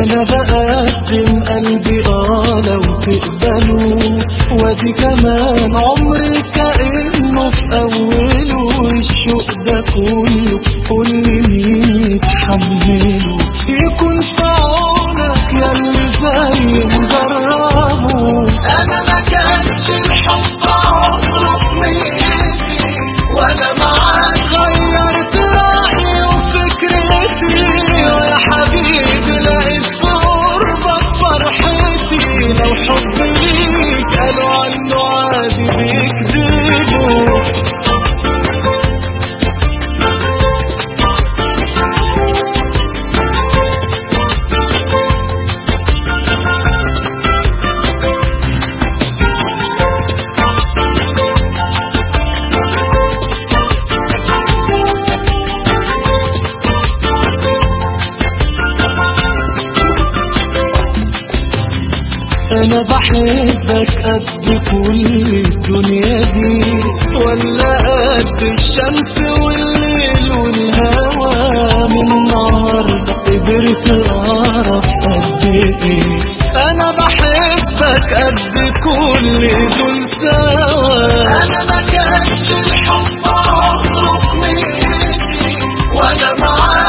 انا بقدم قلبي اه لو تقبلوا وادي كمان عمري كأنه في اوله الشوق ده كله كل مين يتحمله يكون في عونك ياللي زي مجربه انا ما كانش الحب عمره في نيتي وانا معاك غيرت رأيي وفكرتي ويا حبيبي لقيت في قربك فرحتي لو حبي ليك قالوا عنه عادي بيكذبوا انا بحبك قد كل الدنيا دي ولا قد الشمس والليل والهوى من النهارده قدرت اعرف قد ايه انا بحبك قد كل دول سوا انا ما كانش الحب عمره في نيتي وانا معاك